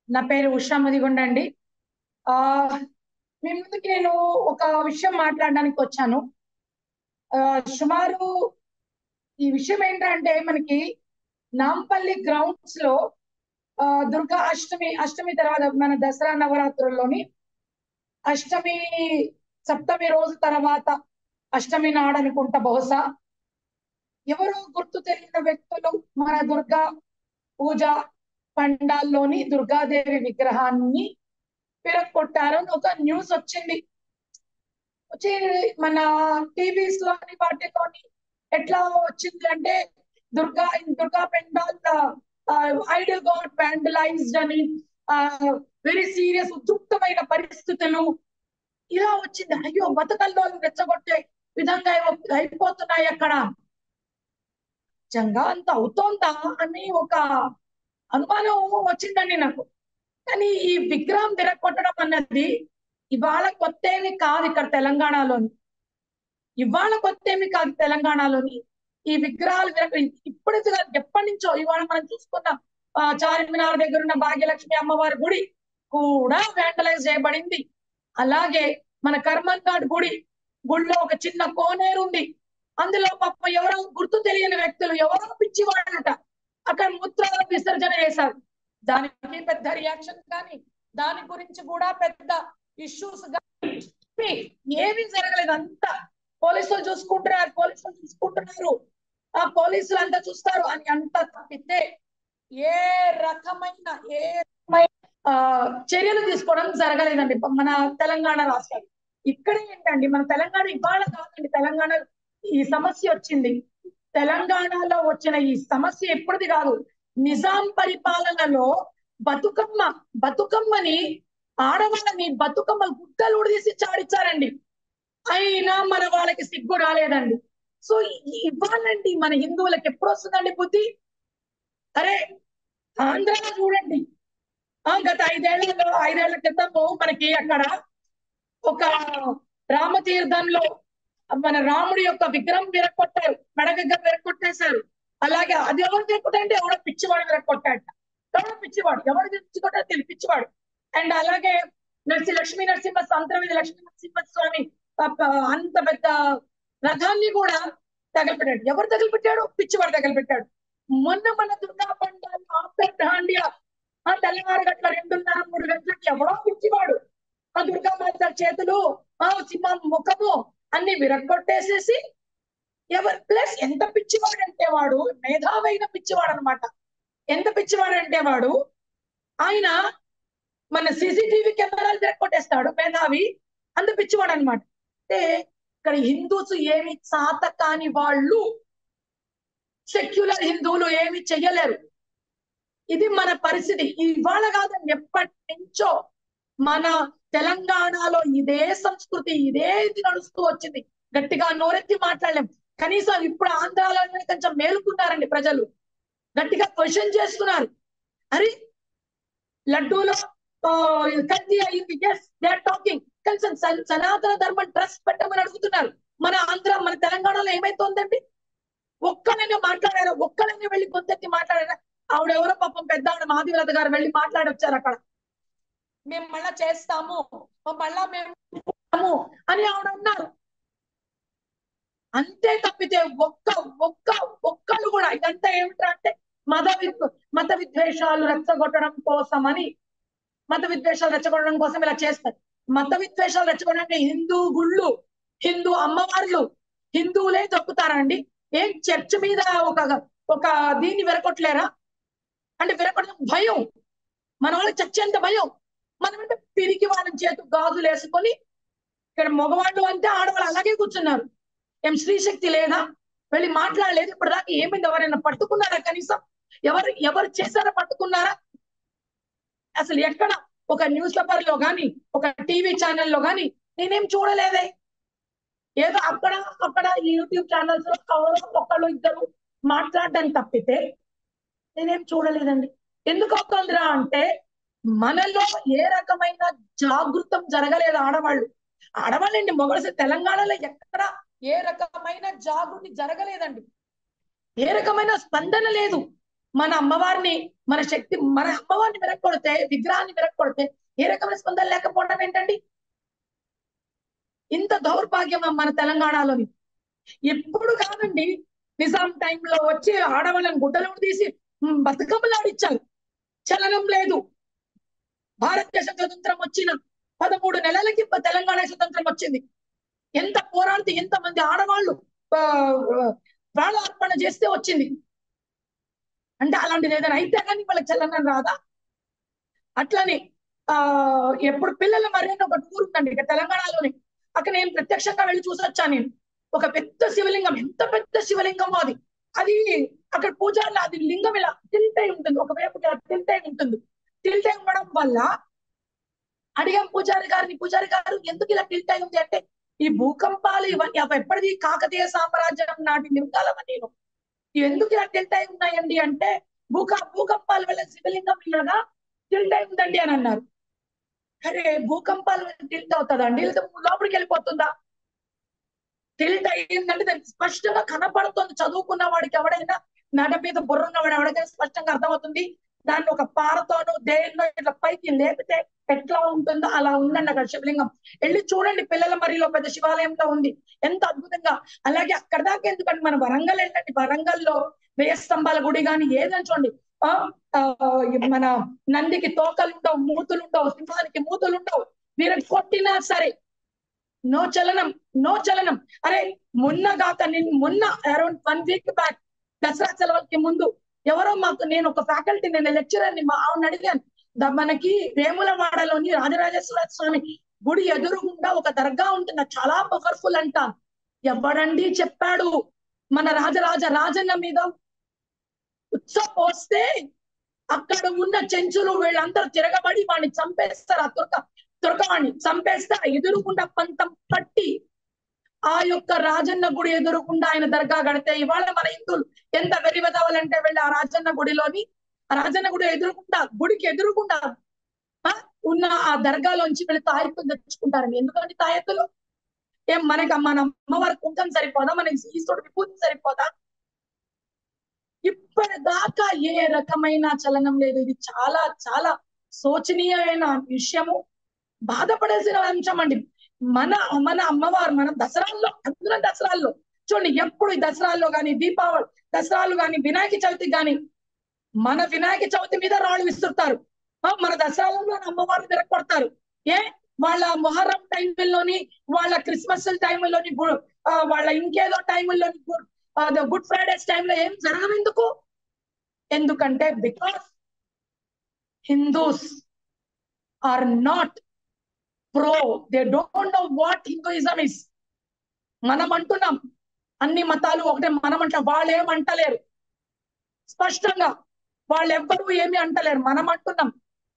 నా పేరు ఉషా ముదిగొండ అండి ఆ మీ ముందుకి నేను ఒక విషయం మాట్లాడడానికి వచ్చాను ఆ సుమారు ఈ విషయం ఏంటంటే మనకి నాంపల్లి గ్రౌండ్స్ లో ఆ దుర్గా అష్టమి అష్టమి తర్వాత మన దసరా నవరాత్రుల్లోని అష్టమి సప్తమి రోజు తర్వాత అష్టమి నాడు అనుకుంటా బహుశా ఎవరో గుర్తు తెలియని వ్యక్తులు మన దుర్గా పూజ పండాల్లోని దుర్గాదేవి విగ్రహాన్ని విరగొట్టారని ఒక న్యూస్ వచ్చింది వచ్చి మన టీవీస్ లోని వాటిలోని ఎట్లా వచ్చింది అంటే Durga Durga pandal idol god vandalized అని వెరీ సీరియస్ ఉద్రిక్తమైన పరిస్థితులు ఇలా వచ్చింది అయ్యో బతుకల్లో రెచ్చగొట్టే విధంగా అయిపో- అయిపోతున్నాయి అక్కడ నిజంగా అంత అవుతోందా అని ఒక అనుమానం వచ్చిందండి నాకు కానీ ఈ విగ్రహం విరగొట్టడం అన్నది ఇవాళ కొత్త ఏమి కాదు ఇక్కడ తెలంగాణలోని ఇవాళ కొత్త ఏమి కాదు తెలంగాణలోని ఈ విగ్రహాలు విరగ ఇప్పుడు కాదు ఎప్పటి నుంచో ఇవాళ మనం చూసుకున్న ఆ, చార్మినార్ దగ్గర ఉన్న భాగ్యలక్ష్మి అమ్మవారి గుడి కూడా వ్యాండలైజ్ చేయబడింది అలాగే మన కర్మన్ ఘాట్ గుడి గుడిలో ఒక చిన్న కోనేరు ఉంది అందులో పాప ఎవరో గుర్తు తెలియని వ్యక్తులు ఎవరో పిచ్చివాడట అక్కడ మూత్రాల విసర్జన చేశారు దానికి పెద్ద రియాక్షన్ కానీ దాని గురించి కూడా పెద్ద ఇష్యూస్ కానీ ఏమీ జరగలేదు అంతా పోలీసులు చూసుకుంటున్నారు పోలీసులు చూసుకుంటున్నారు ఆ పోలీసులు అంతా చూస్తారు అని అంతా తప్పితే ఏ రకమైన ఏ రకమైన ఆ, చర్యలు తీసుకోవడం జరగలేదండి మన తెలంగాణ రాష్ట్రం ఇక్కడ ఏంటండి మన తెలంగాణ ఇవాళ కాదండి తెలంగాణ ఈ సమస్య వచ్చింది తెలంగాణలో వచ్చిన ఈ సమస్య ఎప్పుడుది కాదు నిజాం పరిపాలనలో బతుకమ్మ బతుకమ్మని ఆడవాళ్ళని బతుకమ్మ గుడ్డలు ఉడిదీసి చాడిచ్చారండి అయినా మన వాళ్ళకి సిగ్గు రాలేదండి సో ఇ- ఇవ్వాలండి మన హిందువులకు ఎప్పుడు వస్తుందండి బుద్ధి అరే ఆంధ్రలో చూడండి ఆ గత ఐదేళ్లలో ఐదేళ్ల క్రితము మనకి అక్కడ ఒక రామతీర్థంలో మన రాముడి యొక్క విగ్రహం విరగొట్టారు మెడగగ్గ విరగొట్టేశారు అలాగే అది ఎవరు విరగొట్టారంటే ఎవడో పిచ్చివాడు విరగొట్టాడు ఎవడో పిచ్చివాడు ఎవరు పిచ్చికొట్టారు తెలియ పిచ్చివాడు అండ్ అలాగే నరసి లక్ష్మీ నరసింహ సంతరవిధి లక్ష్మీ నరసింహ స్వామి పాప అంత పెద్ద రథాన్ని కూడా తగలపెట్టాడు ఎవరు తగలపెట్టాడు పిచ్చివాడు తగలపెట్టాడు మొన్న మన దుర్గా పండుగ ఆఫ్టర్ దాండియా ఆ తెల్లవారు గట్ల రెండున్నర మూడు గంటలకి ఎవడో పిచ్చివాడు ఆ దుర్గామాత చేతులు ఆ సింహం ముఖము అన్ని విరగొట్టేసేసి ఎవరు ప్లస్ ఎంత పిచ్చివాడు అంటే వాడు మేధావైన పిచ్చివాడు అనమాట ఎంత పిచ్చివాడు అంటే వాడు ఆయన మన సీసీటీవీ కెమెరాలు విరగొట్టేస్తాడు మేధావి అంత పిచ్చివాడు అనమాట అంటే ఇక్కడ హిందూస్ ఏమి చాత కాని వాళ్ళు సెక్యులర్ హిందువులు ఏమి చెయ్యలేరు ఇది మన పరిస్థితి ఇవాళ కాదండి ఎప్పటి నుంచో మన తెలంగాణలో ఇదే సంస్కృతి ఇదే ఇది నడుస్తూ వచ్చింది గట్టిగా నోరెత్తి మాట్లాడలేం కనీసం ఇప్పుడు ఆంధ్రాలో కొంచెం మేలుకున్నారండి ప్రజలు గట్టిగా క్వశ్చన్ చేస్తున్నారు అరే లడ్డూలో ఆ, కల్తీ అయింది ఎస్ దే ఆర్ టాకింగ్ కనీసం సన- సనాతన ధర్మం ట్రస్ట్ పెట్టమని అడుగుతున్నారు మన ఆంధ్ర మన తెలంగాణలో ఏమైతోందండి ఒక్కలైనా మాట్లాడారా ఒక్కలైనా వెళ్ళి గొంతెత్తి మాట్లాడారా ఆవిడ ఎవరో పాపం పెద్ద ఆవిడ మాధవీలత గారు వెళ్ళి మాట్లాడొచ్చారు అక్కడ మేము మళ్ళా చేస్తాము మళ్ళా మేము చేస్తాము అని ఆవిడ అన్నారు అంతే తప్పితే ఒక్క ఒక్క ఒక్కళ్ళు కూడా ఇదంతా ఏమిటంటే అంటే మత విద్ మత విద్వేషాలు రెచ్చగొట్టడం కోసమని మత విద్వేషాలు రెచ్చగొట్టడం కోసం ఇలా చేస్తారు మత విద్వేషాలు రెచ్చగొట్టడానికి హిందూ గుళ్ళు హిందూ అమ్మవార్లు హిందువులే దొక్కుతారండి ఏం చర్చ్ మీద ఒక ఒక దీన్ని విరగొట్టలేరా అంటే విరగొట్టడం భయం మన వాళ్ళకి చచ్చేంత భయం మనం అంటే పిరికి వాళ్ళ చేతు గాజులు వేసుకొని ఇక్కడ మగవాళ్ళు అంటే ఆడవాళ్ళు అలాగే కూర్చున్నారు ఏం స్త్రీశక్తి లేదా వెళ్ళి మాట్లాడలేదు ఇప్పుడు దాకా ఏమైంది ఎవరైనా పట్టుకున్నారా కనీసం ఎవరు ఎవరు చేశారా పట్టుకున్నారా అసలు ఎక్కడ ఒక న్యూస్ పేపర్ లో గాని ఒక టీవీ ఛానల్లో గాని నేనేం చూడలేదే ఏదో అక్కడ అక్కడ ఈ యూట్యూబ్ ఛానల్స్ లో ఎవరో ఒకళ్ళు ఇద్దరు మాట్లాడడం తప్పితే నేనేం చూడలేదండి ఎందుకు అవుతుందిరా అంటే మనలో ఏ రకమైన జాగృతం జరగలేదు ఆడవాళ్ళు ఆడవాళ్ళండి మొగలు తెలంగాణలో ఎక్కడ ఏ రకమైన జాగృతి జరగలేదండి ఏ రకమైన స్పందన లేదు మన అమ్మవారిని మన శక్తి మన అమ్మవారిని విరక్కొడితే విగ్రహాన్ని విరక్కొడితే ఏ రకమైన స్పందన లేకపోవడం ఏంటండి ఇంత దౌర్భాగ్యం మన తెలంగాణలోని ఎప్పుడు కాదండి నిజాం టైంలో వచ్చి ఆడవాళ్ళని గుడ్డలు తీసి ఉమ్, బతుకమ్మలు ఆడిచ్చారు చలనం లేదు భారతదేశ స్వతంత్రం వచ్చిన పదమూడు నెలలకి తెలంగాణ స్వతంత్రం వచ్చింది ఎంత పోరాడితే ఎంత మంది ఆడవాళ్ళు ఆ, ప్రాణార్పణ చేస్తే వచ్చింది అంటే అలాంటిది ఏదైనా అయితే కానీ వాళ్ళకి చలనం రాదా అట్లనే ఆ ఎప్పుడు పిల్లల మర్యాద ఒక టూర్ ఉందండి ఇక తెలంగాణలోని అక్కడ నేను ప్రత్యక్షంగా వెళ్ళి చూసొచ్చాను నేను ఒక పెద్ద శివలింగం ఎంత పెద్ద శివలింగమో అది అది అక్కడ పూజారులు అది లింగం ఇలా తిల్టై ఉంటుంది ఒకవైపు ఇలా తిల్టై ఉంటుంది తిల్టై ఉండడం వల్ల అడిగాం పూజారి గారిని పూజారి గారు ఎందుకు ఇలా తిల్టై ఉంది అంటే ఈ భూకంపాలు ఇవన్నీ అవి ఎప్పటిది కాకతీయ సామ్రాజ్యం నాటి లింగాలవన్నీ నేను ఇవి ఎందుకు ఇలా తిల్టై ఉన్నాయండి అంటే భూక భూకంపాల వల్ల శివలింగం ఇలాగా తిల్టై ఉందండి అని అన్నారు అరే భూకంపాల వల్ల తిల్ట్ అవుతుందండి లేదా లోపలికి వెళ్ళిపోతుందా తిల్ట్ అయ్యిందంటే దానికి స్పష్టంగా కనపడుతుంది చదువుకున్న వాడికి ఎవడైనా నడ మీద బుర్ర ఉన్నవాడు ఎవరికైనా స్పష్టంగా అర్థమవుతుంది దాన్ని ఒక పారతోనూ దేన్నో ఇట్లా పైకి లేపితే ఎట్లా ఉంటుందో అలా ఉందండి అక్కడ శివలింగం వెళ్ళి చూడండి పిల్లల మరిలో పెద్ద శివాలయంలో ఉంది ఎంత అద్భుతంగా అలాగే అక్కడ దాకా ఎందుకంటే మన వరంగల్ వెళ్ళండి వరంగల్లో వేయ స్తంభాల గుడి కానీ ఏదని చూడండి ఆ ఆ, మన నందికి తోకలు ఉండవు మూతులు ఉండవు సింహానికి మూతులు ఉండవు వీరికి కొట్టినా సరే నో చలనం నో చలనం అరే మొన్న గాక నేను మొన్న around one week back Dasara సెలవులకి ముందు ఎవరో మాకు నేను ఒక ఫ్యాకల్టీ నేను లెక్చరర్ ని మా ఆవిడ అడిగాను ద- మనకి వేములవాడలోని రాజరాజేశ్వర స్వామి గుడి ఎదురుగుండా ఒక దర్గా ఉంటుంది అది చాలా పవర్ఫుల్ అంట ఎవడండి చెప్పాడు మన రాజరాజ రాజన్న మీద ఉత్సవ పోస్తే అక్కడ ఉన్న చెంచులు వీళ్ళందరూ తిరగబడి వాడిని చంపేస్తారు ఆ తుర్క తుర్కవాణ్ణి చంపేస్తే ఆ ఎదురుగుండా పంతం పట్టి ఆ యొక్క రాజన్న గుడి ఎదురుకుండా ఆయన దర్గా కడితే ఇవాళ మన హిందువులు ఎంత వెరివదవాలంటే వెళ్ళి ఆ రాజన్న గుడిలోని ఆ రాజన్న గుడి ఎదురుకుండా గుడికి ఎదురుకుండా ఆ, ఉన్న ఆ దర్గాలోంచి వీళ్ళు తాయెత్తులు తెచ్చుకుంటారండి ఎందుకంటే తాయెత్తులు ఏం మనకి మన అమ్మవారి కుంకం సరిపోదా మనకి ఈశ్వరుడు విభూతి సరిపోదా ఇప్పటిదాకా ఏ రకమైన చలనం లేదు ఇది చాలా చాలా శోచనీయమైన విషయము బాధపడాల్సిన అంశం అండి మన మన అమ్మవారు మన దసరాల్లో అందులో దసరాల్లో చూడండి ఎప్పుడు ఈ దసరాల్లో గాని దీపావళి దసరాలు గాని వినాయక చవితి గాని మన వినాయక చవితి మీద రాళ్ళు విసురుతారు ఆ, మన దసరాలలో అమ్మవారిని తిరగొడతారు ఏ వాళ్ళ మొహరం టైంలోని వాళ్ళ క్రిస్మస్ టైంలోని వాళ్ళ ఇంకేదో టైంలోని గుడ్ ఫ్రైడేస్ టైంలో ఏం జరగదు ఎందుకు ఎందుకంటే because Hindus are not pro they don't know what Hinduism is మనం అంటున్నాం అన్ని మతాలు ఒకటే మనం అంటాం వాళ్ళు ఏం అంటలేరు స్పష్టంగా వాళ్ళు ఎవ్వరూ ఏమి అంటలేరు మనం అంటున్నాం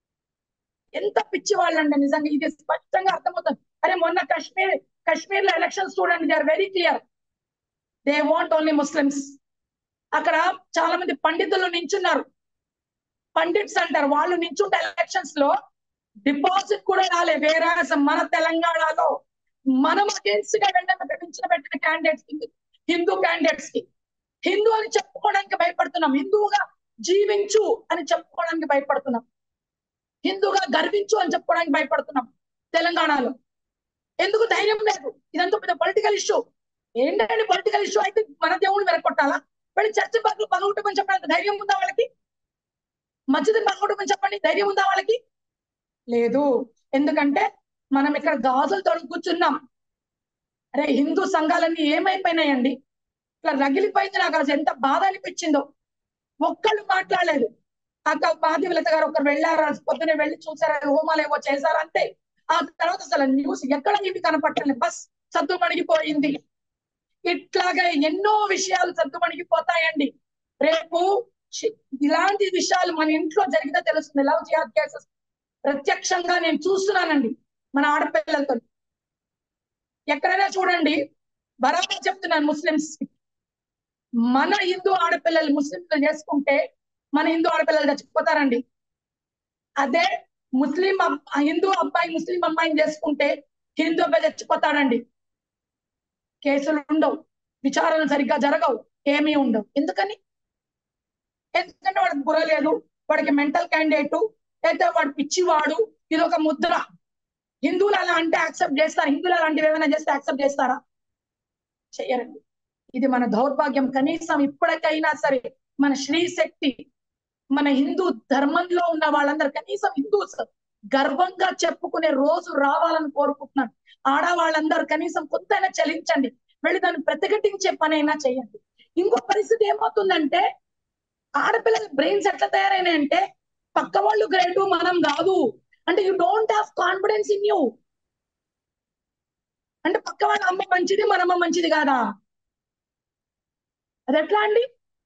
ఎంత పిచ్చి వాళ్ళు అంటే నిజంగా ఇది స్పష్టంగా అర్థమవుతుంది అరే మొన్న కాశ్మీర్ కాశ్మీర్ లో ఎలక్షన్స్ చూడండి they are very clear they want only Muslims అక్కడ చాలా మంది పండితులు నించున్నారు పండిట్స్ అంటారు వాళ్ళు నించుంటే ఎలక్షన్స్ లో డిపాజిట్ కూడా రాలే వేరే మన తెలంగాణలో మనం అగేన్స్ట్ గా వెళ్ళిన పెంచిన పెట్టిన క్యాండిడేట్స్ హిందూ క్యాండిడేట్స్ కి హిందూ అని చెప్పుకోవడానికి భయపడుతున్నాం హిందువుగా జీవించు అని చెప్పుకోవడానికి భయపడుతున్నాం హిందూగా గర్వించు అని చెప్పుకోవడానికి భయపడుతున్నాం తెలంగాణలో ఎందుకు ధైర్యం లేదు ఇదంతా పెద్ద పొలిటికల్ ఇష్యూ ఏంటంటే పొలిటికల్ ఇష్యూ అయితే మన దేవుడు వెనకొట్టాలా వెళ్ళి చర్చ పగలు పగలగొట్టమని చెప్పడానికి ధైర్యం ఉందా వాళ్ళకి మధ్యది పగలగొట్టమని చెప్పండి ధైర్యం ఉందా వాళ్ళకి లేదు ఎందుకంటే మనం ఇక్కడ గాజులు తొడుగు కూర్చున్నాం అరే హిందూ సంఘాలన్నీ ఏమైపోయినాయండి ఇట్లా రగిలిపోయింది నాకు అసలు ఎంత బాధ అనిపించిందో ఒక్కళ్ళు మాట్లాడలేదు అక్క మాధవలత గారు ఒకరు వెళ్ళారు పొద్దునే వెళ్ళి చూసారు హోమాలు ఏవో చేశారు అంతే ఆ తర్వాత అసలు న్యూస్ ఎక్కడ ఇవి కనపట్టలేదు బస్ సద్దుమణిగిపోయింది ఇట్లాగే ఎన్నో విషయాలు సద్దుమణిగిపోతాయండి రేపు చి- ఇలాంటి విషయాలు మన ఇంట్లో జరిగితే తెలుస్తుంది లవ్ జిహాద్ కేసెస్ ప్రత్యక్షంగా నేను చూస్తున్నానండి మన ఆడపిల్లలతో ఎక్కడైనా చూడండి బరాబర్ చెప్తున్నాను ముస్లిమ్స్ మన హిందూ ఆడపిల్లలు ముస్లింలు చేసుకుంటే మన హిందూ ఆడపిల్లలు చచ్చిపోతారండి అదే ముస్లిం అబ్- హిందూ అబ్బాయి ముస్లిం అమ్మాయిని చేసుకుంటే హిందూ అబ్బాయి చచ్చిపోతాడండి కేసులు ఉండవు విచారణలు సరిగ్గా జరగవు ఏమీ ఉండవు ఎందుకని ఎందుకంటే వాడికి బుర్ర లేదు వాడికి మెంటల్ క్యాండిడేట్ అయితే వాడు పిచ్చివాడు ఇది ఒక ముద్ర హిందువులు అలా అంటే యాక్సెప్ట్ చేస్తారు హిందువులు అలాంటివి ఏమైనా చేస్తే యాక్సెప్ట్ చేస్తారా చెయ్యరండి ఇది మన దౌర్భాగ్యం కనీసం ఇప్పటికైనా సరే మన శ్రీ శక్తి మన హిందూ ధర్మంలో ఉన్న వాళ్ళందరూ కనీసం హిందూస్ గర్వంగా చెప్పుకునే రోజు రావాలని కోరుకుంటున్నాను ఆడవాళ్ళందరూ కనీసం కొంతైనా చలించండి వెళ్ళి దాన్ని ప్రతిఘటించే పనైనా చేయండి ఇంకో పరిస్థితి ఏమవుతుందంటే ఆడపిల్లల బ్రెయిన్స్ ఎట్లా తయారైనాయంటే పక్క వాళ్ళు గ్రేటు మనం కాదు అంటే you don't have confidence in you అంటే పక్క వాళ్ళ అమ్మ మంచిది మన అమ్మ మంచిది కాదా అది ఎట్లా అండి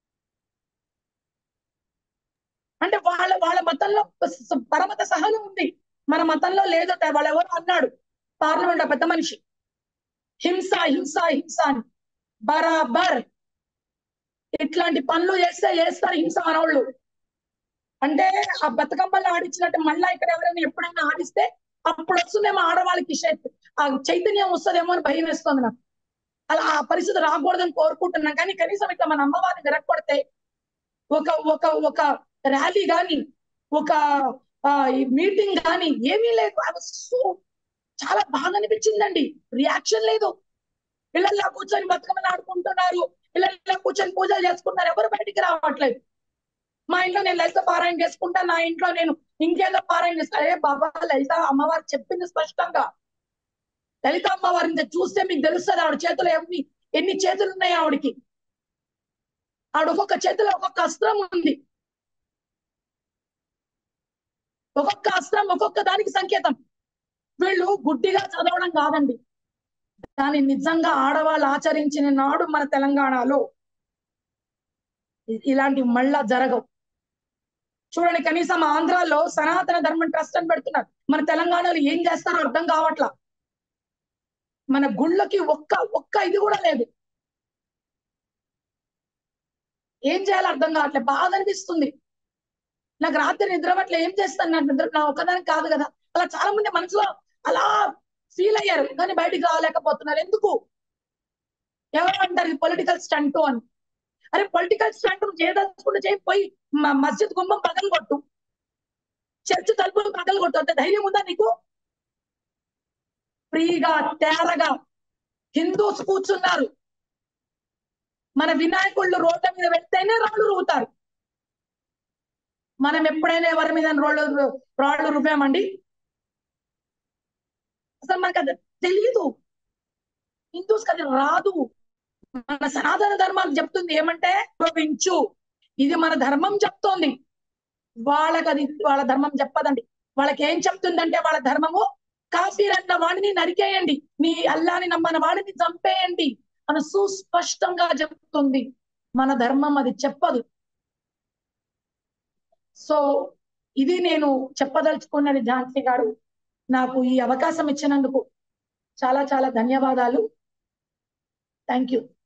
అంటే వాళ్ళ వాళ్ళ మతంలో స- పరమత సహనం ఉంది మన మతంలో లేదు వాళ్ళు ఎవరు అన్నాడు పార్లమెంట్ పెద్ద మనిషి హింస హింస హింస అని బరాబర్ ఇట్లాంటి పనులు చేస్తే చేస్తారు హింస మనోళ్ళు అంటే ఆ బతుకమ్మల్ని ఆడించినట్టు మళ్ళా ఇక్కడ ఎవరైనా ఎప్పుడైనా ఆడిస్తే అప్పుడు వస్తుందేమో ఆడవాళ్ళకి శక్తి ఆ చైతన్యం వస్తుందేమో అని భయం వేస్తుంది నాకు అలా ఆ పరిస్థితి రాకూడదని కోరుకుంటున్నాం కానీ కనీసం ఇట్లా మన అమ్మవారిని విరగొడితే ఒక ఒక ఒక ర్యాలీ గాని ఒక మీటింగ్ గాని ఏమీ లేదు I was so- చాలా బాగా అనిపించిందండి రియాక్షన్ లేదు పిల్లల్లా కూర్చొని బతుకమ్మలు ఆడుకుంటున్నారు పిల్లల్లా కూర్చొని పూజలు చేసుకుంటున్నారు ఎవరు బయటికి రావట్లేదు మా ఇంట్లో నేను లలిత పారాయణ చేసుకుంటా నా ఇంట్లో నేను ఇంకేదో పారాయణ చేస్తా అరే బాబా లలిత అమ్మవారు చెప్పింది స్పష్టంగా లలిత అమ్మవారిని చూస్తే మీకు తెలుస్తుంది ఆవిడ చేతిలో ఎన్ని ఎన్ని చేతులు ఉన్నాయి ఆవిడకి ఆవిడ ఒక్కొక్క చేతిలో ఒక్కొక్క అస్త్రం ఉంది ఒక్కొక్క అస్త్రం ఒక్కొక్క దానికి సంకేతం వీళ్ళు గుడ్డిగా చదవడం కాదండి దాన్ని నిజంగా ఆడవాళ్ళు ఆచరించిన నాడు మన తెలంగాణలో ఇ- ఇలాంటివి మళ్ళా జరగవు చూడండి కనీసం ఆంధ్రాలో సనాతన ధర్మం ట్రస్ట్ అని పెడుతున్నారు మన తెలంగాణలో ఏం చేస్తారో అర్థం కావట్లా మన గుళ్ళకి ఒక్క ఒక్క ఇది కూడా లేదు ఏం చేయాలో అర్థం కావట్లేదు బాధ అనిపిస్తుంది నాకు రాత్రి నిద్రపట్ల ఏం చేస్తాను నాకు నిద్ర నా ఒక్కదానికి కాదు కదా అలా చాలా మంది మనసులో అలా ఫీల్ అయ్యారు కానీ బయటికి రాలేకపోతున్నారు ఎందుకు ఎవరు అంటారు పొలిటికల్ స్టంట్ అని అరే పొలిటికల్ స్టంట్ చేయదలుచుకుంటే చేయి పోయి మ- మస్జిద్ గుమ్మం పగలు కొట్టు చర్చ్ తలుపులు పగలు కొట్టు అంత ధైర్యం ఉందా నీకు ఫ్రీగా తేరగా హిందూస్ కూర్చున్నారు మన వినాయకుళ్ళు రోడ్ల మీద వెళ్తేనే రాళ్ళు రువుతారు మనం ఎప్పుడైనా ఎవరి మీద రోడ్లు రాళ్ళు రువ్వామండి అసలు మనకు అది తెలియదు హిందూస్ అది రాదు మన సనాతన ధర్మం చెప్తుంది ఏమంటే గౌరవించు ఇది మన ధర్మం చెప్తోంది వాళ్ళకి అది వాళ్ళ ధర్మం చెప్పదండి వాళ్ళకి ఏం చెప్తుందంటే వాళ్ళ ధర్మము కాఫీర్ అన్న వాడిని నరికేయండి నీ అల్లాని నమ్మని వాడిని చంపేయండి అని సుస్పష్టంగా చెప్తుంది మన ధర్మం అది చెప్పదు సో ఇది నేను చెప్పదలుచుకున్నది ఝాన్సీ గారు నాకు ఈ అవకాశం ఇచ్చినందుకు చాలా చాలా ధన్యవాదాలు థ్యాంక్ యూ